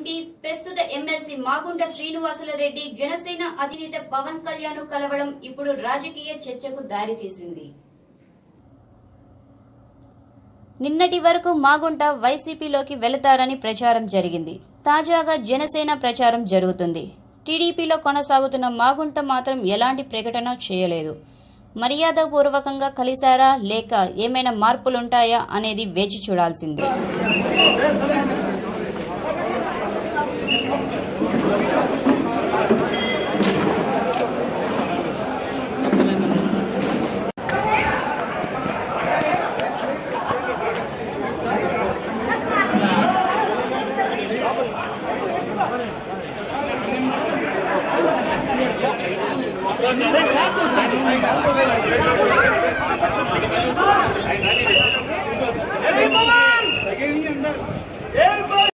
రెడ్డి ప్రస్తుత ఎమ్మెల్సీ మాగుంట శ్రీనివాసుల రెడ్డి జనసేన అధినేత పవన్ కళ్యాణ్ కలవడం ఇప్పుడు రాజకీయ చర్చకు దారితీసింది నిన్నటి వరకు మాగుంట వైసీపీలోకి వెళతారని ప్రచారం జరిగింది తాజాగా జనసేన ప్రచారం జరుగుతుంది టీడీపీలో కొనసాగుతున్న మాగుంట మాత్రం ఎలాంటి ప్రకటన చేయలేదు మర్యాదపూర్వకంగా కలిశారా లేక ఏమైనా మార్పులుంటాయా అనేది వేచి చూడాల్సిందే